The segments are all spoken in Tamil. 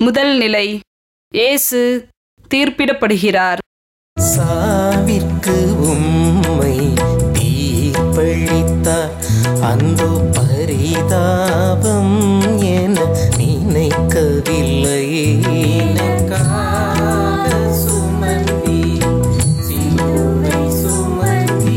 முதல் நிலை இயேசு தீர்ப்பிடப்படுகிறார் சாவிற்கு உம்மை தீர்ப்பளித்தார் அந்த பரிதாபம் என நினைக்கவில்லை எனக்காக சுமந்தி சிலுவை சுமந்தி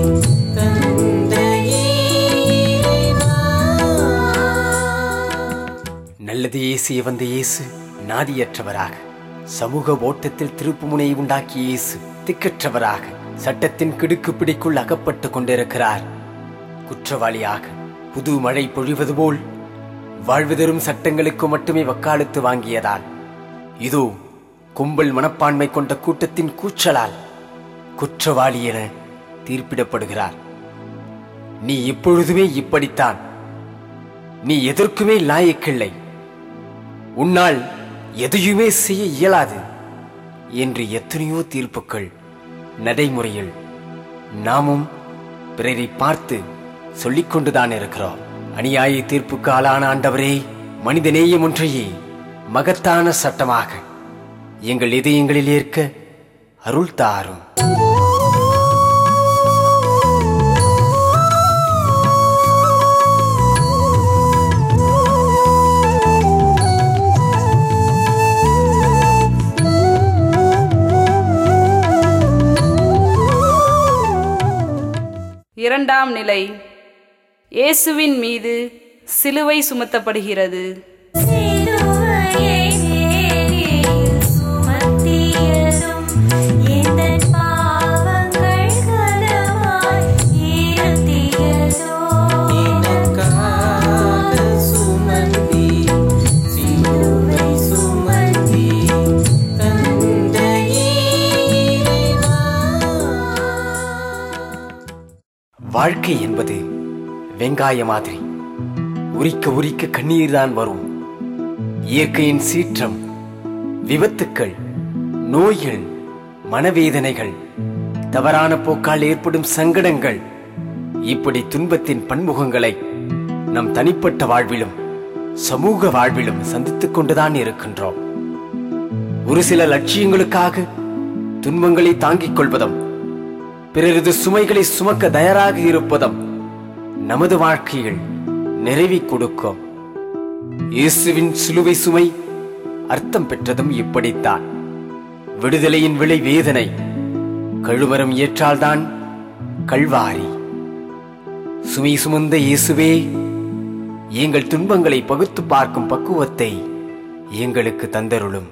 தந்தையே நல்லது இயேசு வந்த இயேசு நாதியற்றவராக சமூக ஓட்டத்தில் திருப்புமுனை உண்டாக்கிய இயேசு திக்கற்றவராக சட்டத்தின் கிடுக்கு பிடிக்குள் அகப்பட்டு கொண்டிருக்கிறார் குற்றவாளியாக புது மழை பொழிவது போல் வாழ்வு தரும் சட்டங்களுக்கு மட்டுமே வக்காலத்து வாங்கியதால் இதோ கும்பல் மனப்பான்மை கொண்ட கூட்டத்தின் கூச்சலால் குற்றவாளி என தீர்ப்பிடப்படுகிறார் நீ இப்பொழுதுமே இப்படித்தான் நீ எதற்குமே லாயக்கில்லை உன்னால் எதையுமே செய்ய இயலாது என்று எத்தனையோ தீர்ப்புகள் நடைமுறையில் நாமும் பிறரை பார்த்து சொல்லிக் கொண்டுதான் இருக்கிறோம் அநியாய தீர்ப்புக்கு ஆளான ஆண்டவரே மனிதநேயம் ஒன்றையே மகத்தான சட்டமாக எங்கள் இதயங்களில் ஏற்க அருள் தாரும் இரண்டாம் நிலை இயேசுவின் மீது சிலுவை சுமத்தப்படுகிறது சிலுவையை நேரில் சுமத்தியதும் எந்தன் பாவங்கள் கனவாய் இருத்தியதோ எனக்காக சுமந்தி சிலுவை சுமந்தி தந்தையே வாழ்க்கை என்பது வெங்காய மாதிரி உரிக்க உரிக்க கண்ணீர் தான் வரும் இயற்கையின் சீற்றம் விபத்துக்கள் நோய்கள் மனவேதனைகள் தவறான போக்கால் ஏற்படும் சங்கடங்கள் இப்படி துன்பத்தின் பன்முகங்களை நம் தனிப்பட்ட வாழ்விலும் சமூக வாழ்விலும் சந்தித்துக் கொண்டுதான் இருக்கின்றோம் ஒரு சில லட்சியங்களுக்காக துன்பங்களை தாங்கிக் கொள்வதும் பிறரது சுமைகளை சுமக்க தயாராக இருப்பதும் நமது வாழ்க்கையில் நிறைவி கொடுக்கும் இயேசுவின் சிலுவை சுமை அர்த்தம் பெற்றதும் இப்படித்தான் விடுதலையின் விளை வேதனை கழுவரம் ஏற்றால்தான் கல்வாரி சுமை சுமந்த இயேசுவே எங்கள் துன்பங்களை பகுத்து பார்க்கும் பக்குவத்தை எங்களுக்கு தந்தருளும்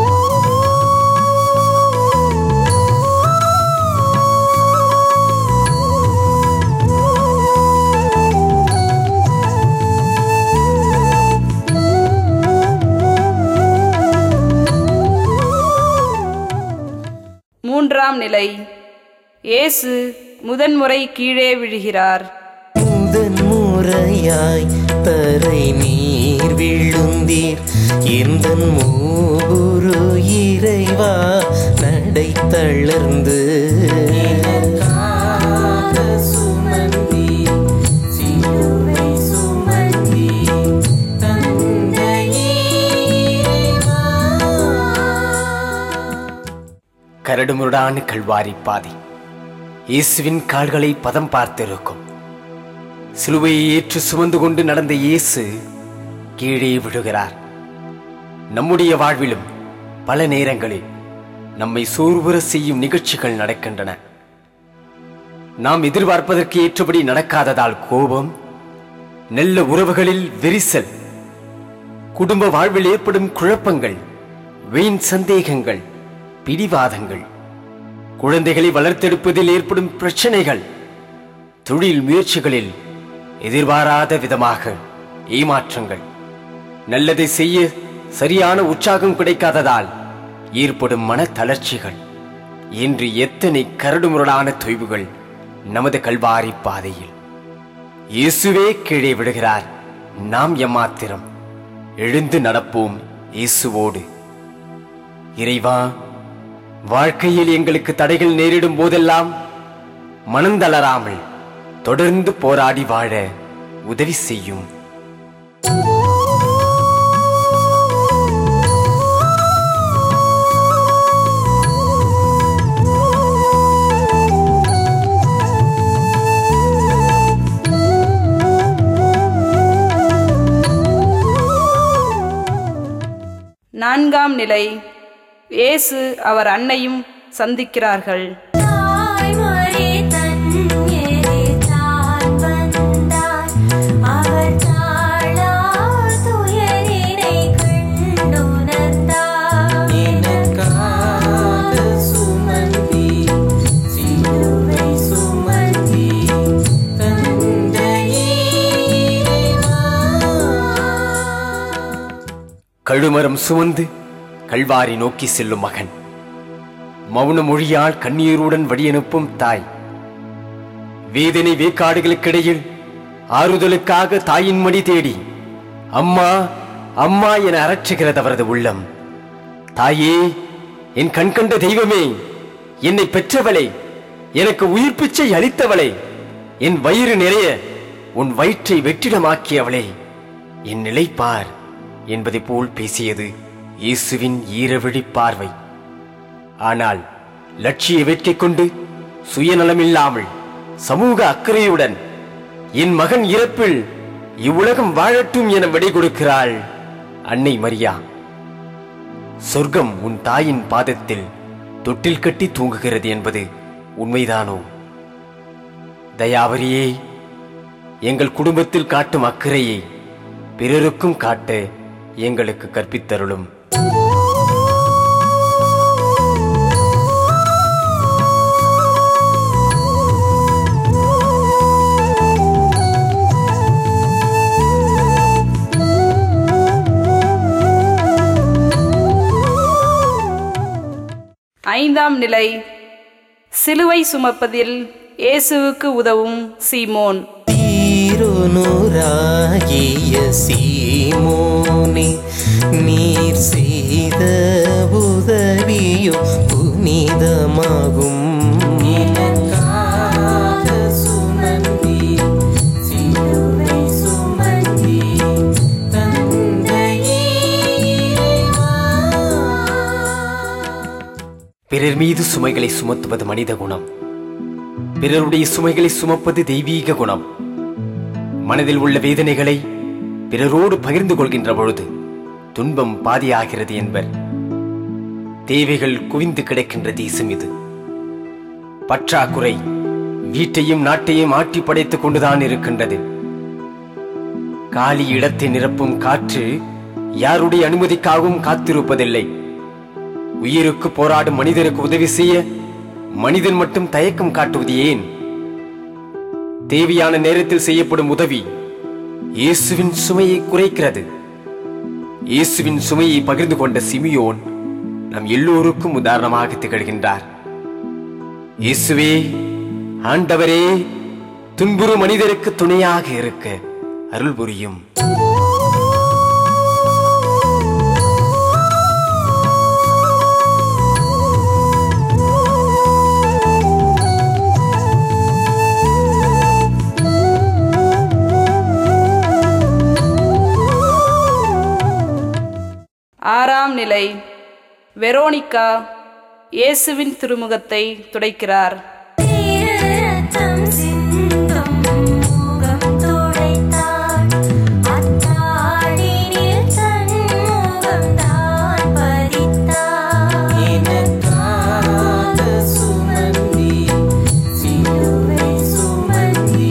மூன்றாம் நிலை இயேசு முதன்முறை கீழே விழுகிறார் முதன் முறையாய் தரை நீர் விழுந்தீர் எந்த மூகுரு இறைவா நடை தளர்ந்து சுமந்தி சிலுவை சுமந்தி கரடுமுரடான கல்வாரி பாதை இயேசுவின் கால்களை பதம் பார்த்திருக்கும் சிலுவையை ஏற்று சுமந்து கொண்டு நடந்த இயேசு கீழே விழுகிறார் நம்முடைய வாழ்விலும் பல நேரங்களில் நம்மை சோர்வுற செய்யும் நிகழ்ச்சிகள் நடக்கின்றன நாம் எதிர்பார்ப்பதற்கு ஏற்றபடி நடக்காததால் கோபம் நல்ல உறவுகளில் விரிசல் குடும்ப வாழ்வில் ஏற்படும் குழப்பங்கள் வீண் சந்தேகங்கள் பிடிவாதங்கள் குழந்தைகளை வளர்த்தெடுப்பதில் ஏற்படும் பிரச்சனைகள் தொழில் முயற்சிகளில் எதிர்பாராத விதமாக ஏமாற்றங்கள் நல்லதை செய்ய சரியான உற்சாகம் கிடைக்காததால் ஏற்படும் மன தளர்ச்சிகள் என்று எத்தனை கரடுமுரடான தொய்வுகள் நமது கல்வாரி பாதையில் இயேசுவே கீழே விடுகிறார் நாம் எம்மாத்திரம் எழுந்து நடப்போம் இயேசுவோடு இறைவா வாழ்க்கையில் எங்களுக்கு தடைகள் நேரிடும் போதெல்லாம் மனந்தளராமல் தொடர்ந்து போராடி வாழ உதவி செய்யும் நிலை இயேசு அவர் அன்னையும் சந்திக்கிறார்கள் தாய்மறி தன் எதிர்த்தான் வந்தார். அவர் தாழார் துயரினை கண்டுணர்ந்தார். எனக்காக சுமந்தி சிலுவை சுமந்தி தந்தையே கழுமரம் சுமந்து கல்வாரி நோக்கி செல்லும் மகன் மௌன மொழியால் கண்ணீருடன் வழியனுப்பும் தாய் வேதனை வேக்காடுகளுக்கிடையில் ஆறுதலுக்காக தாயின் மடி தேடி அம்மா அம்மா என அரற்றுகிறது அவரது உள்ளம் தாயே என் கண்கண்ட தெய்வமே என்னை பெற்றவளே எனக்கு உயிர் பிச்சை அளித்தவளே என் வயிறு நிறைய உன் வயிற்றை வெற்றிடமாக்கியவளே என் நிலை பார் என்பதைப் போல் பேசியது இயேசுவின் ஈரவிழி பார்வை ஆனால் லட்சிய வேட்கை கொண்டு சுயநலமில்லாமல் சமூக அக்கறையுடன் என் மகன் இறப்பில் இவ்வுலகம் வாழட்டும் என விடை கொடுக்கிறாள் அன்னை மரியா சொர்க்கம் உன் தாயின் பாதத்தில் தொட்டில் கட்டி தூங்குகிறது என்பது உண்மைதானோ தயாவரியே எங்கள் குடும்பத்தில் காட்டும் அக்கறையை பிறருக்கும் காட்ட எங்களுக்கு கற்பித்தருளும் ஐந்தாம் நிலை சிலுவை சுமப்பதில் இயேசுவுக்கு உதவும் சீமோன் தீருநூறாகிய சீமோனே நீர் செய்த உதவியோ புனிதமாகும் எனக்காக சுமந்தி சிலுவை சுமந்தி தந்தையே பிறர் மீது சுமைகளை சுமத்துவது மனித குணம் பிறருடைய சுமைகளை சுமப்பது தெய்வீக குணம் மனதில் உள்ள வேதனைகளை பிறரோடு பகிர்ந்து கொள்கின்ற பொழுது துன்பம் பாதியாகிறது என்பர் தேவைகள் குவிந்து கிடக்கின்ற தேசம் இது பற்றாக்குறை வீட்டையும் நாட்டையும் ஆட்டி படைத்துக் கொண்டுதான் இருக்கின்றது காலி இடத்தை நிரப்பும் காற்று யாருடைய அனுமதிக்காகவும் காத்திருப்பதில்லை உயிருக்கு போராடும் மனிதருக்கு உதவி செய்ய மனிதன் மட்டும் தயக்கம் காட்டுவது ஏன் தேவையான நேரத்தில் செய்யப்படும் உதவி இயேசுவின் சுமையை குறைக்கிறது இயேசுவின் சுமையை பகிர்ந்து கொண்ட சிமியோன் நம் எல்லோருக்கும் உதாரணமாக திகழ்கின்றார் இயேசுவே ஆண்டவரே துன்புறு மனிதருக்கு துணையாக இருக்க அருள் புரியும் ஆறாம் நிலை வெரோனிகா இயேசுவின் திருமுகத்தை துடைக்கிறார் ரத்தம் சிந்தும் முகம் துடைத்தார். அத்தாழினில் தன் முகம்தான் பதித்தார். எனக்காக சுமந்தி சிலுவை சுமந்தி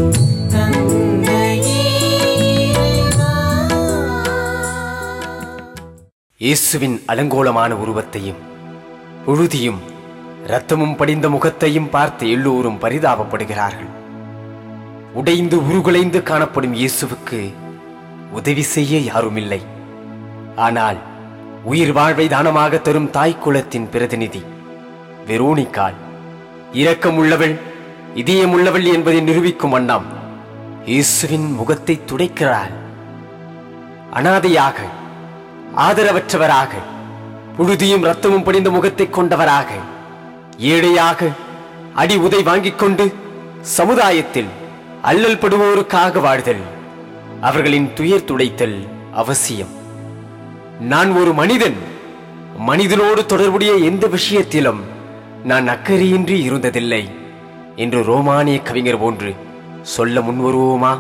தந்தையே இயேசுவின் அலங்கோலமான உருவத்தையும் புழுதியும் இரத்தமும் படிந்த முகத்தையும் பார்த்து எல்லோரும் பரிதாபப்படுகிறார்கள் உடைந்து உருகுலைந்து காணப்படும் இயேசுவுக்கு உதவி செய்ய யாருமில்லை ஆனால் உயிர் வாழ்வை தானமாக தரும் தாய் குலத்தின் பிரதிநிதி வெரோனிக்காள் இரக்கமுள்ளவள் இதயமுள்ளவள் என்பதை நிரூபிக்கும் வண்ணம் இயேசுவின் முகத்தை துடைக்கிறாள் அனாதையாக ஆதரவற்றவராக புழுதியும் ரத்தமும் படிந்த முகத்தை கொண்டவராக ஏழையாக அடி உதை வாங்கிக் கொண்டு சமுதாயத்தில் அல்லல் படுவோருக்காக வாழ்தல் அவர்களின் துயர் துடைத்தல் அவசியம் நான் ஒரு மனிதன் மனிதனோடு தொடர்புடைய எந்த விஷயத்திலும் நான் அக்கறையின்றி இருந்ததில்லை என்று ரோமானிய கவிஞர் போன்று சொல்ல முன்வருவோமா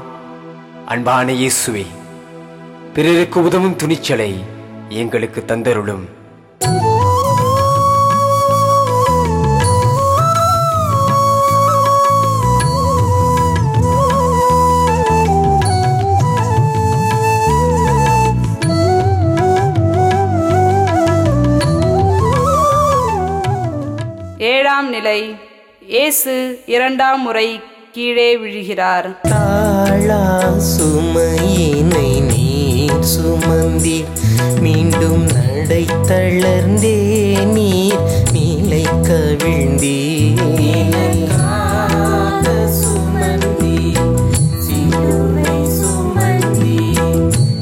அன்பான இயேசுவே பிறருக்கு உதவும் துணிச்சலை எங்களுக்கு தந்தருளும் ஏழாம் நிலை இயேசு இரண்டாம் முறை கீழே விழுகிறார் தாழா சுமையினை நீர் சுமந்தீர் மீண்டும் நடை தளர்ந்தே நீர் நீலை கவிழ்ந்தீர் சுமந்தீர் சிலுவை சுமந்தீர்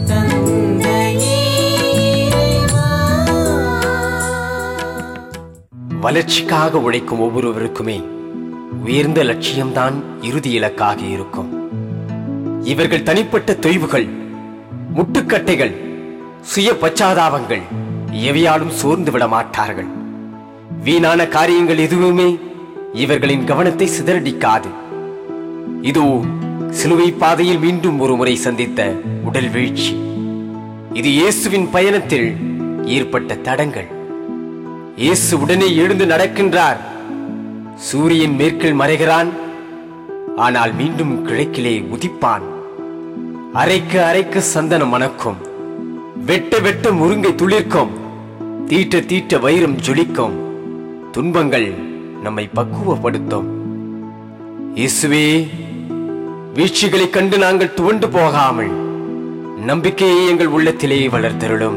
வளர்ச்சிக்காக உழைக்கும் ஒவ்வொருவருக்குமே உயர்ந்த லட்சியம்தான் இறுதி இலக்காக இருக்கும் இவர்கள் தனிப்பட்ட தொய்வுகள் முட்டுக்கட்டைகள் சுய பச்சாதாபங்கள் எவையாலும் சோர்ந்து விட மாட்டார்கள் வீணான காரியங்கள் எதுவுமே இவர்களின் கவனத்தை சிதறடிக்காது இதோ சிலுவை பாதையில் மீண்டும் ஒரு முறை சந்தித்த உடல் வீழ்ச்சி இது இயேசுவின் பயணத்தில் ஏற்பட்ட தடங்கள் இயேசு உடனே எழுந்து நடக்கின்றார் சூரியன் மேற்கில் மறைகிறான் ஆனால் மீண்டும் கிழக்கிலே உதிப்பான் அரைக்க அரைக்க சந்தனம் மணக்கும் வெட்ட வெட்ட முருங்கை துளிர்க்கும் தீட்ட தீட்ட வைரம் ஜொலிக்கும் துன்பங்கள் நம்மை பக்குவப்படுத்தும் இயேசுவே வீழ்ச்சிகளைக் கண்டு நாங்கள் துவண்டு போகாமல் நம்பிக்கையை எங்கள் உள்ளத்திலே வளர்த்தருளும்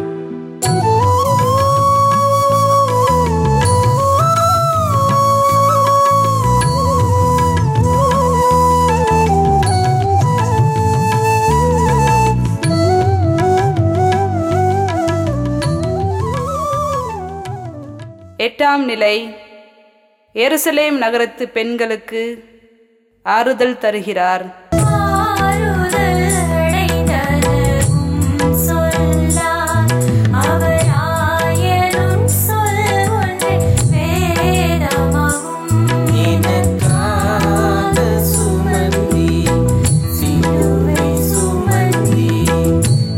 எட்டாம் நிலை எருசலேம் நகரத்து பெண்களுக்கு ஆறுதல் தருகிறார் ஆறுதல் அடைந்தரும் சொல்லார் அவர் ஆயரும் சொல் ஒன்றே வேதமாகும் எனக்காக சுமந்தீர் சிலுவை சுமந்தீர்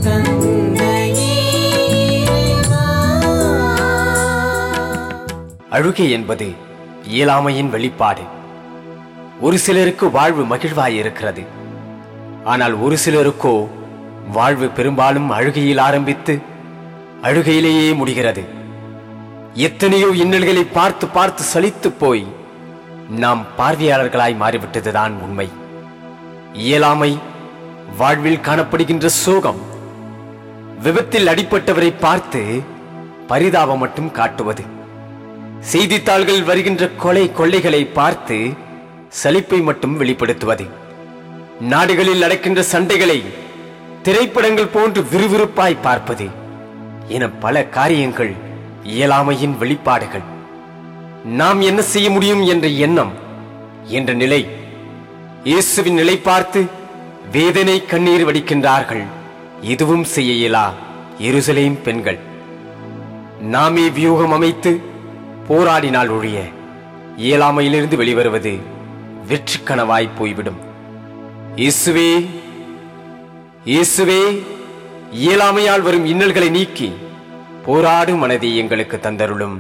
தந்தையே அழுகை என்பது இயலாமையின் வெளிப்பாடு ஒரு சிலருக்கு வாழ்வு மகிழ்வாய் இருக்கிறது ஆனால் ஒரு சிலருக்கோ வாழ்வு பெரும்பாலும் அழுகையில் ஆரம்பித்து அழுகையிலேயே முடிகிறது எத்தனையோ இன்னல்களை பார்த்து பார்த்து சலித்து போய் நாம் பார்வையாளர்களாய் மாறிவிட்டதுதான் உண்மை இயலாமை வாழ்வில் காணப்படுகின்ற சோகம் விபத்தில் அடிப்பட்டவரை பார்த்து பரிதாபம் மட்டும் காட்டுவது செய்தித்தாள்கள் வருகின்ற கொலை கொள்ளைகளை பார்த்து சலிப்பை மட்டும் வெளிப்படுத்துவது நாடுகளில் நடக்கின்ற சண்டைகளை திரைப்படங்கள் போன்று விறுவிறுப்பாய் பார்ப்பது என பல காரியங்கள் இயலாமையின் வெளிப்பாடுகள் நாம் என்ன செய்ய முடியும் என்ற எண்ணம் என்ற நிலை இயேசுவின் நிலை பார்த்து வேதனை கண்ணீர் வடிக்கின்றார்கள் எதுவும் செய்ய இயலா எருசலேம் பெண்கள் நாமே வியூகம் அமைத்து போராடினால் ஒழிய இயலாமையிலிருந்து வெளிவருவது வெற்றி கனவாய் போய்விடும் இயேசுவே இயேசுவே இயலாமையால் வரும் இன்னல்களை நீக்கி போராடும் மனதை எங்களுக்கு தந்தருளும்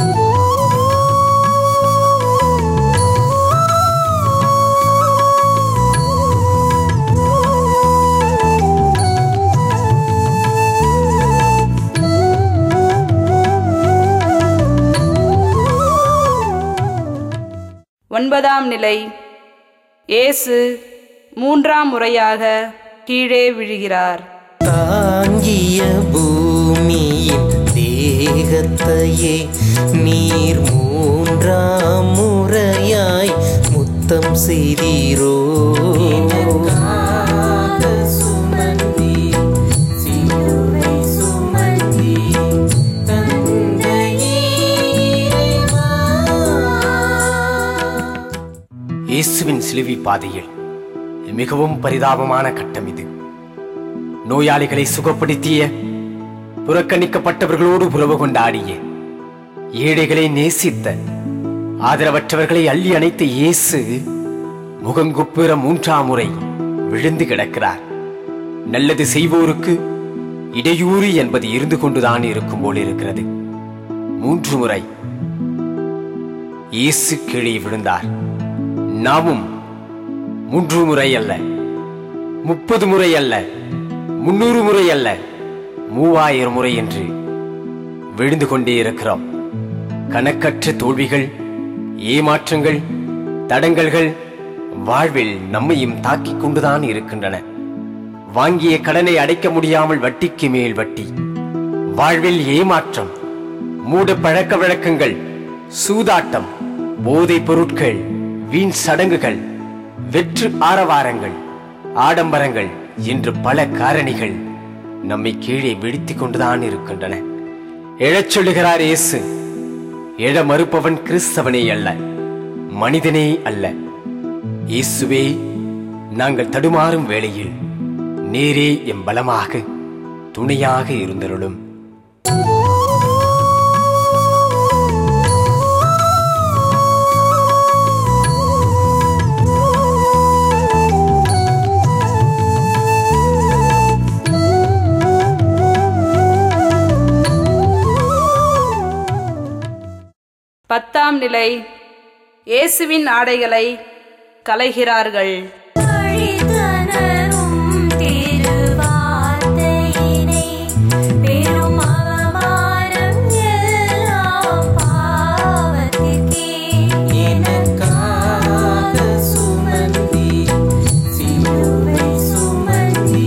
ஒன்பதாம் நிலை இயேசு மூன்றாம் முறையாக கீழே விழுகிறார் தாங்கிய பூமியின் தேகத்தையே நீர் மூன்றாம் முறையாய் முத்தம் செய்தீரோ சுமந்தீர் சிலுவை சுமந்தீர் இயேசுவின் சிலுவை பாதையில் மிகவும் பரிதாபமான கட்டம் இது நோயாளிகளை சுகப்படுத்திய புறக்கணிக்கப்பட்டவர்களோடு உறவு கொண்டாடிய ஏழைகளை நேசித்த ஆதரவற்றவர்களை அள்ளி அணைத்த இயேசு முகங்குப்புற மூன்றாம் முறை விழுந்து கிடக்கிறார் நல்லது செய்வோருக்கு இடையூறு என்பது இருந்து கொண்டுதான் இருக்கும் போல் இருக்கிறது மூன்று முறை இயேசு கீழே விழுந்தார் நாமும் மூன்று முறை அல்ல முப்பது முறை அல்ல முன்னூறு முறை அல்ல மூவாயிரம் முறை என்று விழுந்து கொண்டே இருக்கிறோம் கணக்கற்ற தோல்விகள் ஏமாற்றங்கள் தடங்கல்கள் வாழ்வில் நம்மையும் தாக்கிக் கொண்டுதான் இருக்கின்றன வாங்கிய கடனை அடைக்க முடியாமல் வட்டிக்கு மேல் வட்டி வாழ்வில் ஏமாற்றம் மூட பழக்க வழக்கங்கள் சூதாட்டம் போதைப் பொருட்கள் வீண் சடங்குகள் வெற்று ஆரவாரங்கள் ஆடம்பரங்கள் என்று பல காரணிகள் நம்மை கீழே விழித்துக் கொண்டுதான் இருக்கின்றன எழச் சொல்லுகிறார் இயேசு எழ மறுப்பவன் கிறிஸ்தவனே அல்ல மனிதனே அல்ல இயேசுவே நாங்கள் தடுமாறும் வேளையில் நேரே எம் பலமாக துணையாக இருந்தருளும் பத்தாம் நிலை இயேசுவின் ஆடைகளை களைகிறார்கள் வழிதனரும் திருவார்த்தையினை பெரும் அவமானம் எல்லாம் பாவத்திற்கே எனக்காக சுமந்தி சிலுவை சுமந்தி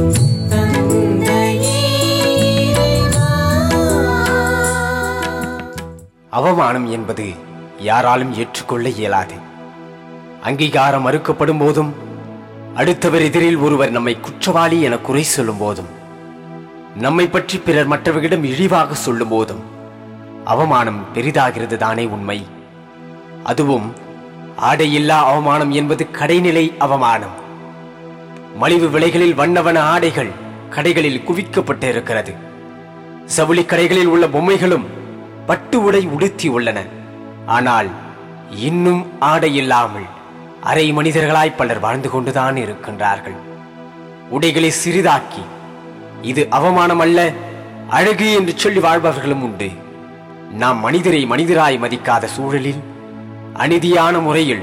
தந்தையே அவமானம் என்பது யாராலும் ஏற்றுக்கொள்ள இயலாது அங்கீகாரம் மறுக்கப்படும் போதும் அடுத்தவர் எதிரில் ஒருவர் நம்மை குற்றவாளி என குறை சொல்லும் போதும் நம்மை பற்றி பிறர் மற்றவர்களிடம் இழிவாக சொல்லும் போதும் அவமானம் பெரிதாகிறது தானே உண்மை அதுவும் ஆடையில்லா அவமானம் என்பது கடைநிலை அவமானம் மலிவு விலைகளில் வண்ணவன ஆடைகள் கடைகளில் குவிக்கப்பட்டு இருக்கிறது சவுளி கடைகளில் உள்ள பொம்மைகளும் பட்டு உடை உடுத்தி உள்ளன ஆனால் இன்னும் ஆடை இல்லாமல் அரை மனிதர்களாய் பலர் வாழ்ந்து கொண்டுதான் இருக்கின்றார்கள் உடைகளை சிறிதாக்கி இது அவமானம் அல்ல அழகு என்று சொல்லி வாழ்பவர்களும் உண்டு நாம் மனிதரை மனிதராய் மதிக்காத சூழலில் அநீதியான முறையில்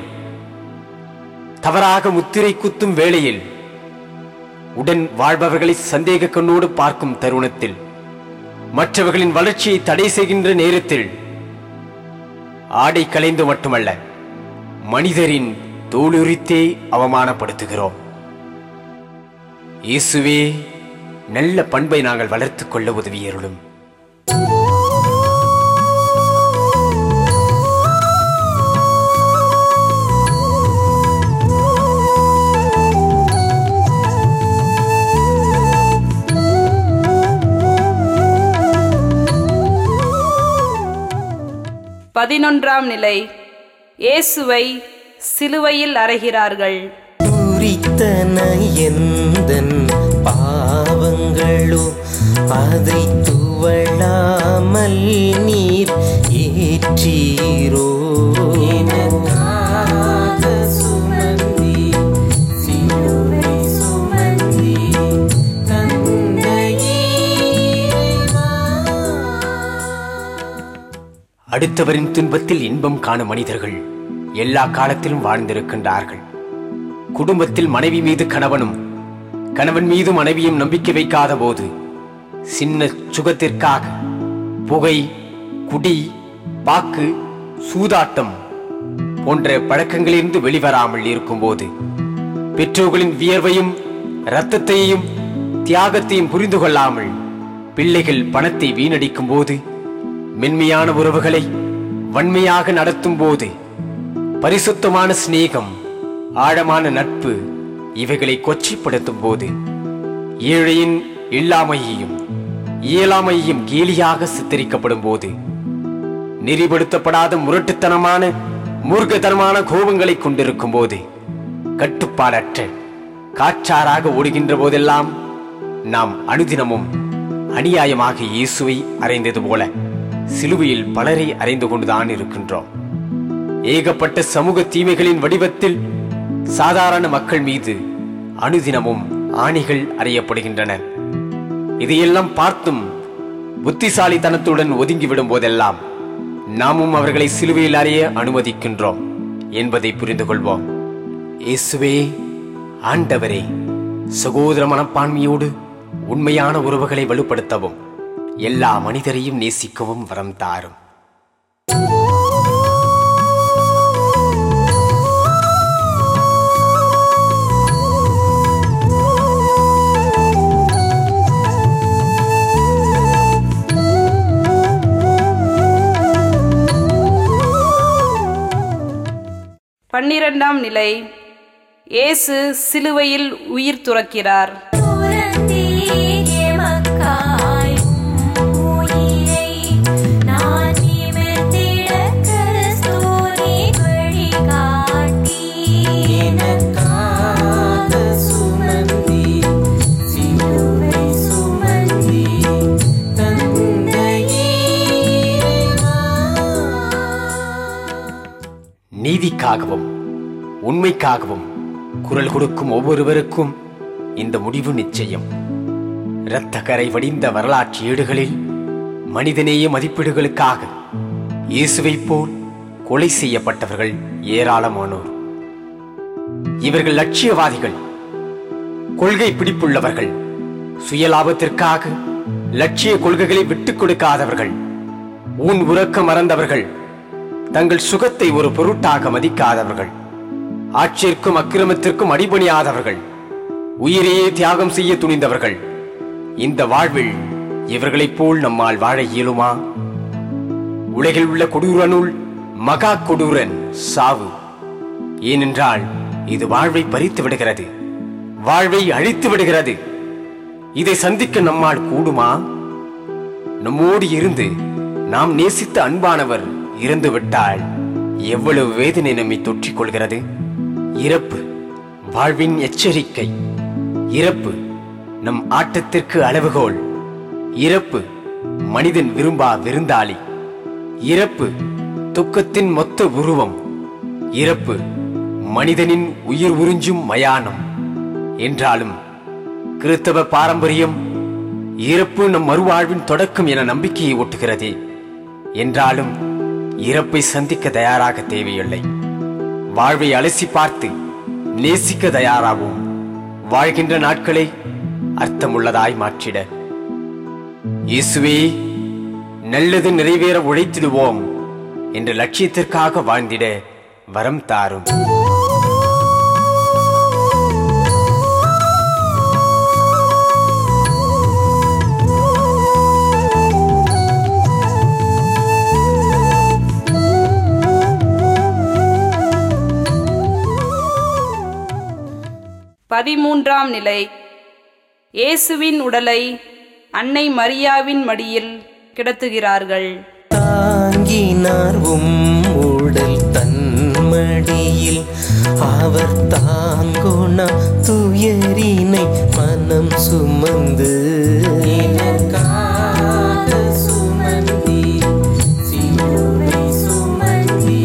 தவறாக முத்திரை குத்தும் வேளையில் உடன் வாழ்பவர்களை சந்தேக கண்ணோடு பார்க்கும் தருணத்தில் மற்றவர்களின் வளர்ச்சியை தடை செய்கின்ற நேரத்தில் ஆடை கலைந்து மட்டுமல்ல மனிதரின் தோலுரித்தே அவமானப்படுத்துகிறோம் இயேசுவே நல்ல பண்பை நாங்கள் வளர்த்துக் கொள்ள உதவியருளும் பதினொன்றாம் நிலை இயேசுவை சிலுவையில் அறைகிறார்கள் குறித்தன எந்தன் பாவங்களோ அதை துவளாமல் நீர் ஏற்றீரோ எனக்காக சுமந்தி சிலுவை சுமந்தி தந்தையே அடுத்தவரின் துன்பத்தில் இன்பம் காணும் மனிதர்கள் எல்லா காலத்திலும் வாழ்ந்திருக்கின்றார்கள் குடும்பத்தில் மனைவி மீது கணவனும் கணவன் மீது மனைவியும் நம்பிக்கை வைக்காத போது சின்ன சுகத்திற்காக புகை குடி பாக்கு சூதாட்டம் போன்ற பழக்கங்களிலிருந்து வெளிவராமல் இருக்கும்போது பெற்றோர்களின் வியர்வையும் இரத்தத்தையும் தியாகத்தையும் புரிந்து கொள்ளாமல் பிள்ளைகள் பணத்தை வீணடிக்கும் போது மென்மையான உறவுகளை வன்மையாக நடத்தும் போது பரிசுத்தமான சிநேகம் ஆழமான நட்பு இவைகளை கொச்சைப்படுத்தும் போது ஏழையின் இல்லாமையையும் இயலாமையையும் கேலியாக சித்தரிக்கப்படும் போது நெறிப்படுத்தப்படாத முரட்டுத்தனமான மூர்க்கத்தனமான கோபங்களை கொண்டிருக்கும் போது கட்டுப்பாடற்ற காற்றாராக ஓடுகின்ற போதெல்லாம் நாம் அனுதினமும் அநியாயமாக இயேசுவை அறைந்தது போல சிலுவையில் பலரை அறைந்து கொண்டுதான் இருக்கின்றோம் ஏகப்பட்ட சமூக தீமைகளின் வடிவத்தில் சாதாரண மக்கள் மீது அனுதினமும் ஆணிகள் அறியப்படுகின்றன இதையெல்லாம் பார்த்தும் புத்திசாலித்தனத்துடன் ஒதுங்கிவிடும் போதெல்லாம் நாமும் அவர்களை சிலுவையில் அறிய அனுமதிக்கின்றோம் என்பதை புரிந்து கொள்வோம் இயேசுவே ஆண்டவரே சகோதர மனப்பான்மையோடு உண்மையான உறவுகளை வலுப்படுத்தவும் எல்லா மனிதரையும் நேசிக்கவும் வரம் தாரும் பன்னிரண்டாம் நிலை இயேசு சிலுவையில் உயிர் துறக்கிறார் துறந்தீர் எமக்காய் உயிரை நான் நிமிர்ந்திட கிறிஸ்துவே வழிகாட்டி எனக்காக சுமந்தி சிலுவை சுமந்தி தந்தையே நீதிக்காகவும் உண்மைக்காகவும் குரல் கொடுக்கும் ஒவ்வொருவருக்கும் இந்த முடிவு நிச்சயம் இரத்த கரை வடிந்த வரலாற்று ஏடுகளில் மனிதநேய மதிப்பீடுகளுக்காக இயேசுவைப் போல் கொலை செய்யப்பட்டவர்கள் ஏராளமானோர் இவர்கள் லட்சியவாதிகள் கொள்கை பிடிப்புள்ளவர்கள் சுயலாபத்திற்காக லட்சிய கொள்கைகளை விட்டுக் கொடுக்காதவர்கள் ஊன் உறக்க மறந்தவர்கள் தங்கள் சுகத்தை ஒரு பொருட்டாக மதிக்காதவர்கள் ஆட்சியிற்கும் அக்கிரமத்திற்கும் அடிபணியாதவர்கள் உயிரையே தியாகம் செய்ய துணிந்தவர்கள் இந்த வாழ்வில் இவர்களைப் போல் நம்மால் வாழ இயலுமா உலகில் உள்ள கொடூரனுள் மகா கொடூரன் சாவு ஏனென்றால் இது வாழ்வை பறித்து விடுகிறது வாழ்வை அழித்து விடுகிறது இதை சந்திக்க நம்மால் கூடுமா நம்மோடு இருந்து நாம் நேசித்த அன்பானவர் இறந்து விட்டால் எவ்வளவு வேதனை நம்மை தொற்றிக் கொள்கிறது இறப்பு வாழ்வின் எச்சரிக்கை இறப்பு நம் ஆட்டத்திற்கு அளவுகோல் இறப்பு மனிதன் விரும்பா விருந்தாளி இறப்பு துக்கத்தின் மொத்த உருவம் இறப்பு மனிதனின் உயிர் உறிஞ்சும் மயானம் என்றாலும் கிறித்தவ பாரம்பரியம் இறப்பு நம் மறுவாழ்வின் தொடக்கம் என நம்பிக்கையை ஒட்டுகிறது என்றாலும் இறப்பை சந்திக்க தயாராக தேவையில்லை வாழ்வை அலசி பார்த்து நேசிக்க தயாராகும் வாழ்கின்ற நாட்களை அர்த்தமுள்ளதாய் மாற்றிட இயேசுவே நல்லது நிறைவேற உழைத்திடுவோம் என்ற லட்சியத்திற்காக வாழ்ந்திட வரம் தாரும் பதிமூன்றாம் நிலை இயேசுவின் உடலை அன்னை மரியாவின் மடியில் கிடத்துகிறார்கள் தாங்கினார் உம் உடல் தன்மடியில் அவர் தாங்கோனா துயரினை மனம் சுமந்து எனக்காக சுமந்தி சிலுவை சுமந்தி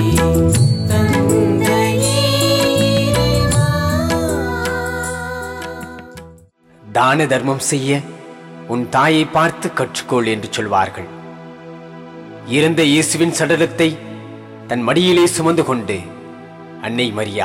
தந்தையே தான தர்மம் செய்ய உன் தாயை பார்த்து கற்றுக்கொள் என்று சொல்வார்கள் இறந்த இயேசுவின் சடலத்தை தன் மடியிலே சுமந்து கொண்டு அன்னை மரியா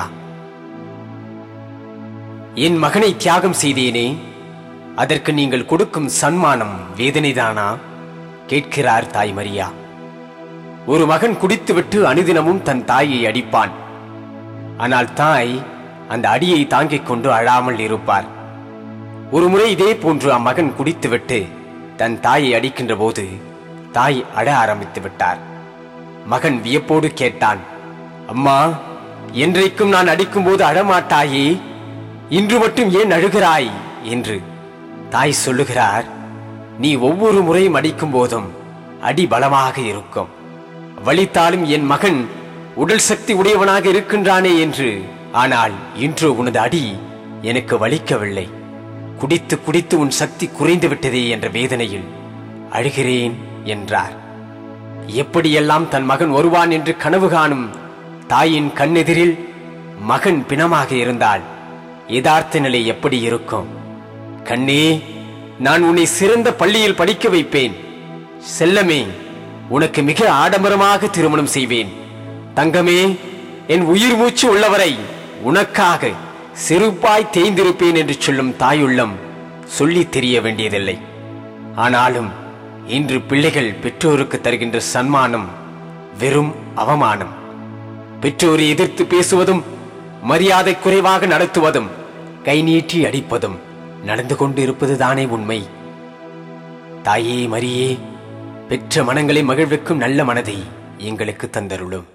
என் மகனை தியாகம் செய்தேனே அதற்கு நீங்கள் கொடுக்கும் சன்மானம் வேதனைதானா கேட்கிறார் தாய் மரியா ஒரு மகன் குடித்துவிட்டு அனுதினமும் தன் தாயை அடிப்பான் ஆனால் தாய் அந்த அடியை தாங்கிக் கொண்டு அழாமல் இருப்பார் ஒருமுறை இதே போன்று அம்மகன் குடித்துவிட்டு தன் தாயை அடிக்கின்ற போது தாய் அழ ஆரம்பித்து விட்டார் மகன் வியப்போடு கேட்டான் அம்மா என்றைக்கும் நான் அடிக்கும்போது அழமாட்டாயே இன்று மட்டும் ஏன் அழுகிறாய் என்று தாய் சொல்லுகிறார் நீ ஒவ்வொரு முறையும் அடிக்கும் போதும் அடி பலமாக இருக்கும் வலித்தாலும் என் மகன் உடல் சக்தி உடையவனாக இருக்கின்றானே என்று ஆனால் இன்று உனது அடி எனக்கு வலிக்கவில்லை குடித்து குடித்து உன் சக்தி குறைந்து விட்டதே என்ற வேதனையில் அழுகிறேன் என்றார் எப்படியெல்லாம் தன் மகன் வருவான் என்று கனவு காணும் தாயின் கண்ணெதிரில் மகன் பிணமாக இருந்தால் யதார்த்த நிலை எப்படி இருக்கும் கண்ணே நான் உன்னை சிறந்த பள்ளியில் படிக்க வைப்பேன் செல்லமே உனக்கு மிக ஆடம்பரமாக திருமணம் செய்வேன் தங்கமே என் உயிர் மூச்சு உள்ளவரை உனக்காக சிறுப்பாய் தேய்ந்திருப்பேன் என்று சொல்லும் தாயுள்ளம் சொல்லி தெரிய வேண்டியதில்லை ஆனாலும் இன்று பிள்ளைகள் பெற்றோருக்கு தருகின்ற சன்மானம் வெறும் அவமானம் பெற்றோரை எதிர்த்து பேசுவதும் மரியாதை குறைவாக நடத்துவதும் கை நீட்டி அடிப்பதும் நடந்து கொண்டு இருப்பதுதானே உண்மை தாயே மரியே பெற்ற மனங்களை மகிழ்விக்கும் நல்ல மனதை எங்களுக்கு தந்தருளும்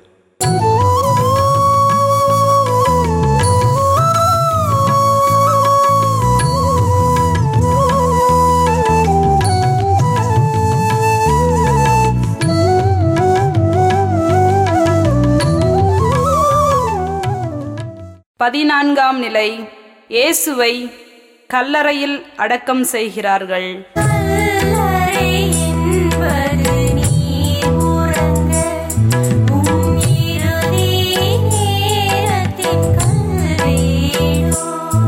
பதினான்காம் நிலை இயேசுவை கல்லறையில் அடக்கம் செய்கிறார்கள் கல்லறை என்பது நீர் உறங்க உம் இறுதி நேரத்தின் கல்வேடோ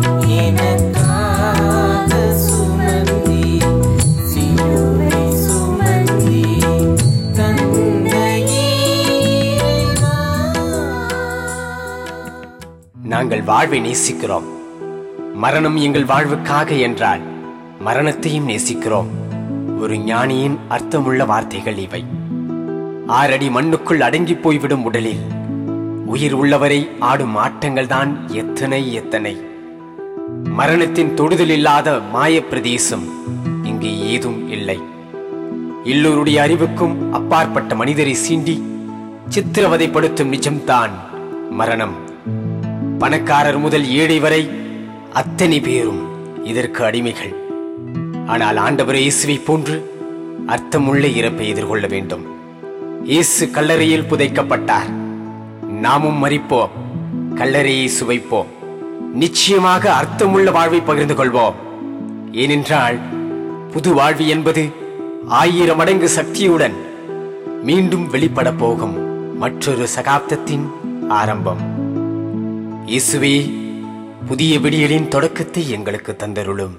எனக்காக சுமந்தி சிலுவை சுமந்தி தந்தையே நாங்கள் வாழ்வை நேசிக்கிறோம் மரணம் எங்கள் வாழ்வுக்காக என்றால் மரணத்தையும் நேசிக்கிறோம் ஒரு ஞானியின் அர்த்தமுள்ள வார்த்தைகள் இவை ஆறடி மண்ணுக்குள் அடங்கி போய்விடும் உடலில் உயிர் உள்ளவரை ஆடும் ஆட்டங்கள் தான் எத்தனை எத்தனை மரணத்தின் தொடுதல் இல்லாத மாய பிரதேசம் இங்கு ஏதும் இல்லை எல்லோருடைய அறிவுக்கும் அப்பாற்பட்ட மனிதரை சீண்டி சித்திரவதைப்படுத்தும் நிஜம்தான் மரணம் பணக்காரர் முதல் ஏழை வரை அத்தனை பேரும் இதற்கு அடிமைகள் ஆனால் ஆண்டவர் இயேசுவை போன்று அர்த்தமுள்ள இறப்பை எதிர்கொள்ள வேண்டும் இயேசு கல்லறையில் புதைக்கப்பட்டார் நாமும் மறிப்போம் கல்லறையை சுவைப்போம் நிச்சயமாக அர்த்தமுள்ள வாழ்வை பகிர்ந்து கொள்வோம் ஏனென்றால் புது வாழ்வு என்பது ஆயிரம் மடங்கு சக்தியுடன் மீண்டும் வெளிப்பட போகும் மற்றொரு சகாப்தத்தின் ஆரம்பம் இயேசுவே புதிய விடியலின் தொடக்கத்தை எங்களுக்கு தந்தருளும்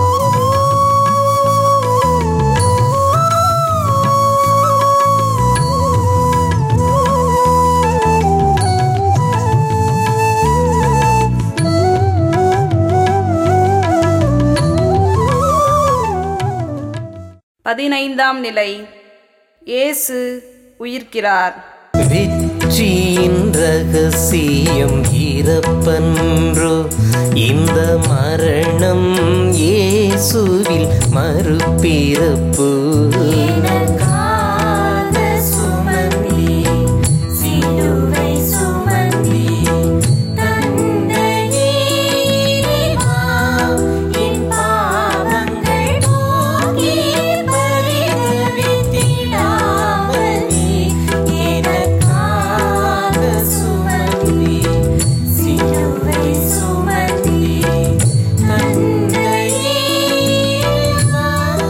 பதினைந்தாம் நிலை இயேசு உயிர்க்கிறார் வெற்றியின் ரகசியம் இறப்பன்றோ இந்த மரணம் இயேசுவில் மறுபிறப்பு எனக்காக சுமந்தி சிலுவை சுமந்தி தந்தையே வா என் பாவங்கள் போக்கி பரிதவித்திடாமல் நீ எனக்காக சுமந்தி சிலுவை சுமந்தி தந்தையே வா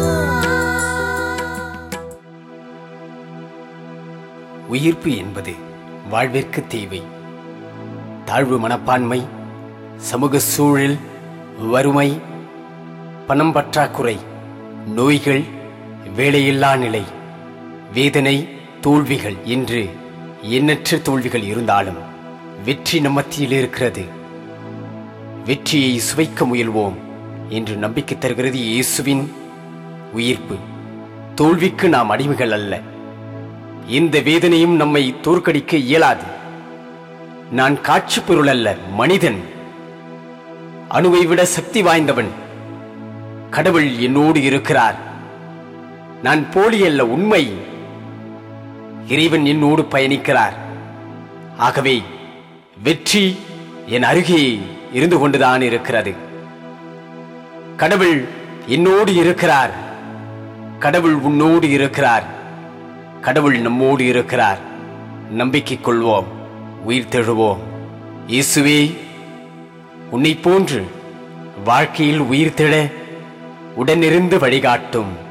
உயிர்ப்பு என்பது வாழ்விற்கு தேவை தாழ்வு மனப்பான்மை சமூக சூழல் வறுமை பணம் பற்றாக்குறை நோய்கள் வேலையில்லா நிலை வேதனை தோல்விகள் என்று எண்ணற்ற தோல்விகள் இருந்தாலும் வெற்றி நம் மத்தியில் இருக்கிறது வெற்றியை சுவைக்க முயல்வோம் என்று நம்பிக்கை தருகிறது இயேசுவின் உயிர்ப்பு தோல்விக்கு நாம் அடிமைகள் அல்ல எந்த வேதனையும் நம்மை தோற்கடிக்க இயலாது நான் காட்சி பொருள் அல்ல மனிதன் அணுவை விட சக்தி வாய்ந்தவன் கடவுள் என்னோடு இருக்கிறார் நான் போலி அல்ல உண்மை இறைவன் என்னோடு பயணிக்கிறார் ஆகவே வெற்றி என் அருகே இருந்து கொண்டுதான் இருக்கிறது கடவுள் என்னோடு இருக்கிறார் கடவுள் உன்னோடு இருக்கிறார் கடவுள் நம்மோடு இருக்கிறார் நம்பிக்கை கொள்வோம் உயிர் தெழுவோம் இயேசுவே உன்னை போன்று வாழ்க்கையில் உயிர் தெழ உடனிருந்து வழிகாட்டும்